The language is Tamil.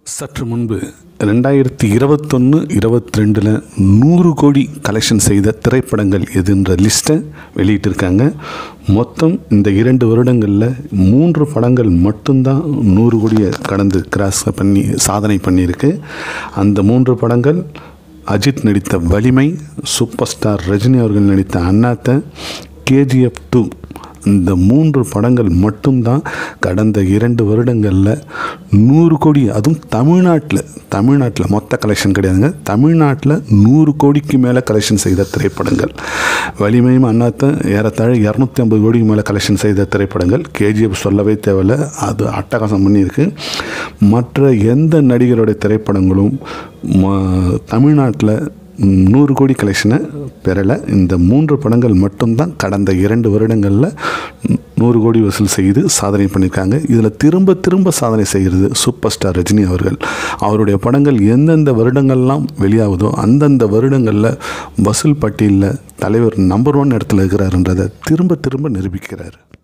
சற்று முன்பு ரெண்டாயிரத்தி இருபத்தொன்று இருபத்தி ரெண்டில் நூறு கோடி கலெக்ஷன் செய்த திரைப்படங்கள் எதுன்ற லிஸ்ட்டை வெளியிட்டிருக்காங்க மொத்தம் இந்த இரண்டு வருடங்களில் மூன்று படங்கள் மட்டும்தான் நூறு கோடியை கடந்து கிராஸ் பண்ணி சாதனை பண்ணியிருக்கு அந்த மூன்று படங்கள் அஜித் நடித்த வலிமை சூப்பர் ஸ்டார் ரஜினி அவர்கள் நடித்த அண்ணாத்த கேஜிஎஃப் டூ இந்த மூன்று படங்கள் மட்டும்தான் கடந்த இரண்டு வருடங்களில் நூறு கோடி அதுவும் தமிழ்நாட்டில் தமிழ்நாட்டில் மொத்த கலெக்ஷன் கிடையாதுங்க தமிழ்நாட்டில் நூறு கோடிக்கு மேலே கலெக்ஷன் செய்த திரைப்படங்கள் வலிமையும் அண்ணாத்த ஏறத்தாழ இரநூத்தி ஐம்பது கோடிக்கு மேலே கலெக்ஷன் செய்த திரைப்படங்கள் கேஜிஎஃப் சொல்லவே தேவையில்ல அது அட்டகாசம் பண்ணியிருக்கு மற்ற எந்த நடிகருடைய திரைப்படங்களும் ம- தமிழ்நாட்டில் நூறு கோடி கலெக்ஷனை பெறலை இந்த மூன்று படங்கள் மட்டும்தான் கடந்த இரண்டு வருடங்களில் நூறு கோடி வசூல் செய்து சாதனை பண்ணியிருக்காங்க இதில் திரும்ப திரும்ப சாதனை செய்கிறது சூப்பர் ஸ்டார் ரஜினி அவர்கள் அவருடைய படங்கள் எந்தெந்த வருடங்கள்லாம் வெளியாகுதோ அந்தந்த வருடங்களில் வசூல் பட்டியலில் தலைவர் நம்பர் ஒன் இடத்துல இருக்கிறாருன்றதை திரும்ப திரும்ப நிரூபிக்கிறார்